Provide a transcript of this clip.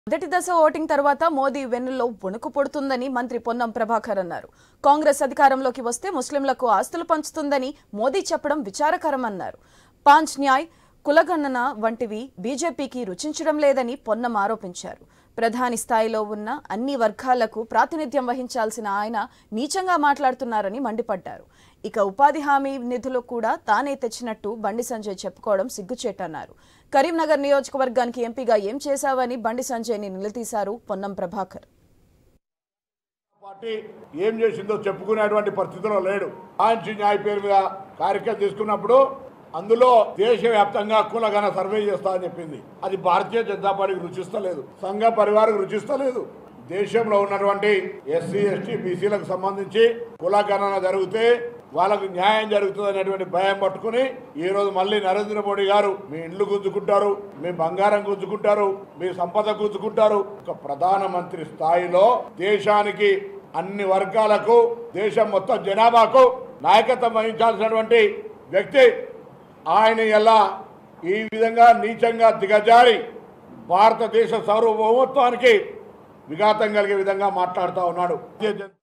మొదటి దశ ఓటింగ్ తర్వాత మోదీ వెన్నులో వణుకు పొడుతుందని మంత్రి పొన్నం ప్రభాకర్ అన్నారు కాంగ్రెస్ అధికారంలోకి వస్తే ముస్లింలకు ఆస్తులు పంచుతుందని మోదీ చెప్పడం విచారకరం అన్నారు పాంచ్ న్యాయ్ కులగణన వంటివి బీజేపీకి రుచించడం లేదని పొన్నం ఆరోపించారు ప్రధాని స్థాయిలో ఉన్న అన్ని వర్గాలకు ప్రాతినిధ్యం వహించాల్సిన ఆయన నీచంగా మాట్లాడుతున్నారని మండిపడ్డారు ఇక ఉపాధి హామీ నిధులు కూడా తానే తెచ్చినట్టు బండి సంజయ్ చెప్పుకోవడం సిగ్గుచేటన్నారు కరీంనగర్ నియోజకవర్గానికి ఎంపీగా ఏం చేశావని బండి సంజయ్ని నిలదీశారు పొన్నం ప్రభాకర్ పార్టీ ఏం చేసిందో చెప్పుకునేటువంటి పరిస్థితిలో లేడు ఆంచి న్యాయ పేరు మీద కార్యక్రమం తీసుకున్నప్పుడు అందులో దేశవ్యాప్తంగా కులగన సర్వే చేస్తా అని చెప్పింది అది భారతీయ జనతా పార్టీకి రుచిస్తలేదు సంఘ పరివారకు రుచిస్తలేదు దేశంలో ఉన్నటువంటి ఎస్సీ ఎస్టీ బీసీలకు సంబంధించి కులగణన జరిగితే వాళ్ళకు న్యాయం జరుగుతుంది అనేటువంటి భయం పట్టుకుని ఈ రోజు మళ్ళీ నరేంద్ర మోడీ గారు మీ ఇండ్లు గుంజుకుంటారు మీ బంగారం గుంజుకుంటారు మీ సంపద గుంజుకుంటారు ఒక ప్రధానమంత్రి స్థాయిలో దేశానికి అన్ని వర్గాలకు దేశం మొత్తం జనాభాకు నాయకత్వం వహించాల్సినటువంటి వ్యక్తి ఆయన ఎలా ఈ విధంగా నీచంగా దిగజారి భారతదేశ సార్వభౌమత్వానికి విఘాతం కలిగే విధంగా మాట్లాడుతూ ఉన్నాడు